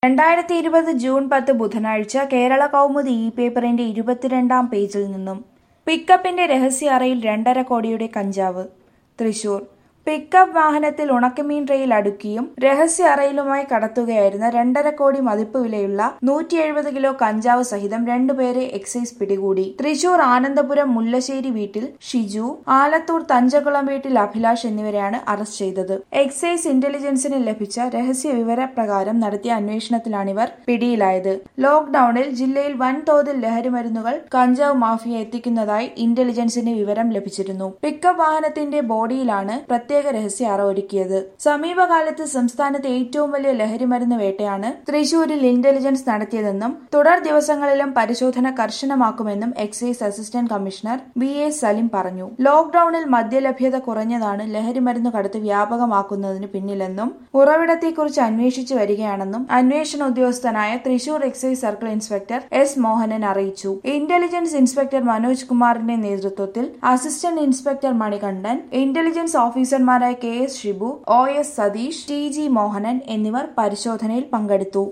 രണ്ടായിരത്തി ഇരുപത് ജൂൺ പത്ത് ബുധനാഴ്ച കേരള കൗമുദി ഇ പേപ്പറിന്റെ ഇരുപത്തിരണ്ടാം പേജിൽ നിന്നും പിക്കപ്പിന്റെ രഹസ്യ അറയിൽ രണ്ടര കോടിയുടെ കഞ്ചാവ് തൃശൂർ പിക്കപ്പ് വാഹനത്തിൽ ഉണക്കമീൻ ട്രെയിൽ അടുക്കിയും രഹസ്യ അറയിലുമായി കടത്തുകയായിരുന്ന രണ്ടര കോടി മതിപ്പ് വിലയുള്ള നൂറ്റി എഴുപത് കിലോ കഞ്ചാവ് സഹിതം രണ്ടുപേരെ എക്സൈസ് പിടികൂടി തൃശൂർ ആനന്ദപുരം മുല്ലശ്ശേരി വീട്ടിൽ ഷിജു ആലത്തൂർ തഞ്ചകുളം വീട്ടിൽ അഭിലാഷ് എന്നിവരെയാണ് അറസ്റ്റ് ചെയ്തത് എക്സൈസ് ഇന്റലിജൻസിന് ലഭിച്ച രഹസ്യ വിവരപ്രകാരം നടത്തിയ അന്വേഷണത്തിലാണിവർ പിടിയിലായത് ലോക്ഡൌണിൽ ജില്ലയിൽ വൻതോതിൽ ലഹരിമരുന്നുകൾ കഞ്ചാവ് മാഫിയ എത്തിക്കുന്നതായി ഇന്റലിജൻസിന് വിവരം ലഭിച്ചിരുന്നു പിക്കപ്പ് വാഹനത്തിന്റെ ബോഡിയിലാണ് പ്രത്യേക രഹസ്യ അറ ഒരുക്കിയത് സമീപകാലത്ത് സംസ്ഥാനത്തെ ഏറ്റവും വലിയ ലഹരിമരുന്ന് വേട്ടയാണ് തൃശൂരിൽ ഇന്റലിജൻസ് നടത്തിയതെന്നും തുടർ ദിവസങ്ങളിലും പരിശോധന കർശനമാക്കുമെന്നും excise assistant commissioner V A Salim പറഞ്ഞു ലോക്ഡൌണിൽ മദ്യലഭ്യത കുറഞ്ഞതാണ് ലഹരിമരുന്ന് കടത്ത് വ്യാപകമാക്കുന്നതിന് പിന്നിലെന്നും ഉറവിടത്തെക്കുറിച്ച് അന്വേഷിച്ചു വരികയാണെന്നും അന്വേഷണ ഉദ്യോഗസ്ഥനായ Thrissur excise circle inspector S Mohanan അറിയിച്ചു ഇന്റലിജൻസ് ഇൻസ്പെക്ടർ മനോജ് കുമാറിന്റെ നേതൃത്വത്തിൽ അസിസ്റ്റന്റ് ഇൻസ്പെക്ടർ മണികണ്ഠൻ ഇന്റലിജൻസ് ഓഫീസർമാരായ K S Shibu O S Sathish T G Mohanan എന്നിവർ പരിശോധനയിൽ പങ്കെടുത്തു